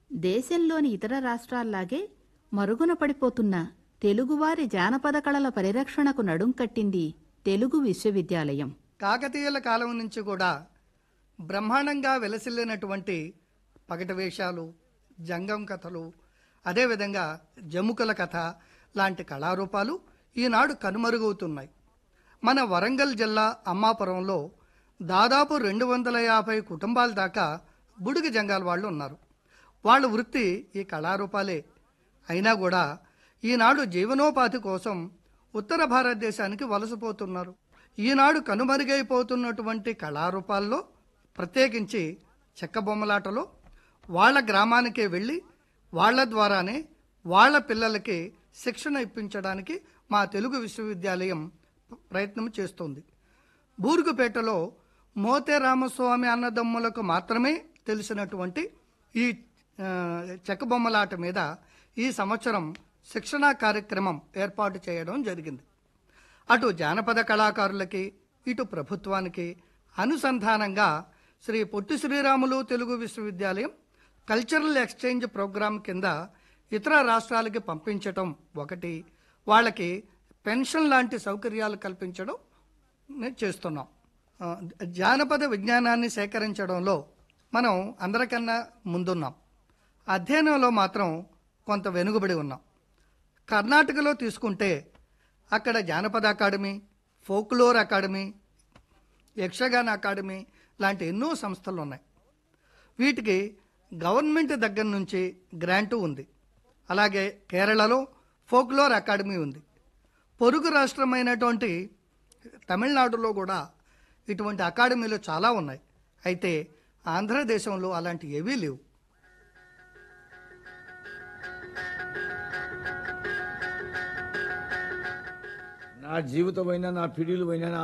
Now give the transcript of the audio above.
దేశంలోని ఇతర రాష్ట్రాల్లాగే మరుగున పడిపోతున్న తెలుగువారి జానపద కళల పరిరక్షణకు నడుం కట్టింది తెలుగు విశ్వవిద్యాలయం కాకతీయుల కాలం నుంచి కూడా బ్రహ్మాండంగా వెలసిల్లినటువంటి పగటి వేషాలు జంగం కథలు అదేవిధంగా జముకుల కథ లాంటి కళారూపాలు ఈనాడు కనుమరుగవుతున్నాయి మన వరంగల్ జిల్లా అమ్మాపురంలో దాదాపు రెండు వందల యాభై కుటుంబాల దాకా బుడిగ జంగాల వాళ్ళు ఉన్నారు వాళ్ళ వృత్తి ఈ కళారూపాలే అయినా కూడా ఈనాడు జీవనోపాధి కోసం ఉత్తర భారతదేశానికి వలసపోతున్నారు ఈనాడు కనుమరుగైపోతున్నటువంటి కళారూపాల్లో ప్రత్యేకించి చెక్క బొమ్మలాటలో వాళ్ళ గ్రామానికే వెళ్ళి వాళ్ళ ద్వారానే వాళ్ళ పిల్లలకి శిక్షణ ఇప్పించడానికి మా తెలుగు విశ్వవిద్యాలయం ప్రయత్నం చేస్తుంది బూరుగుపేటలో మోతే రామస్వామి అన్నదమ్ములకు మాత్రమే తెలిసినటువంటి ఈ ఆ, చెక్క బొమ్మలాట మీద ఈ సంవత్సరం శిక్షణా కార్యక్రమం ఏర్పాటు చేయడం జరిగింది అటు జానపద కళాకారులకి ఇటు ప్రభుత్వానికి అనుసంధానంగా శ్రీ పొట్టి శ్రీరాములు తెలుగు విశ్వవిద్యాలయం కల్చరల్ ఎక్స్చేంజ్ ప్రోగ్రాం కింద ఇతర రాష్ట్రాలకి పంపించటం ఒకటి వాళ్ళకి పెన్షన్ లాంటి సౌకర్యాలు కల్పించడం నే చేస్తున్నాం ఆ, జానపద విజ్ఞానాన్ని సేకరించడంలో మనం అందరికన్నా ముందున్నాం అధ్యయనంలో మాత్రం కొంత వెనుకబడి ఉన్నాం కర్ణాటకలో తీసుకుంటే అక్కడ జానపద academy folklore academy Yakshagana academy లాంటి ఎన్నో సంస్థలు ఉన్నాయి వీటికి గవర్నమెంట్ దగ్గర నుంచి గ్రాంటు ఉంది అలాగే కేరళలో ఫోక్లోర్ అకాడమీ ఉంది పొరుగు రాష్ట్రమైనటువంటి తమిళనాడులో కూడా ఇటువంటి అకాడమీలు చాలా ఉన్నాయి అయితే ఆంధ్రదేశంలో అలాంటి ఏవీ లేవు నా జీవితమైనా నా పిడిలు అయినా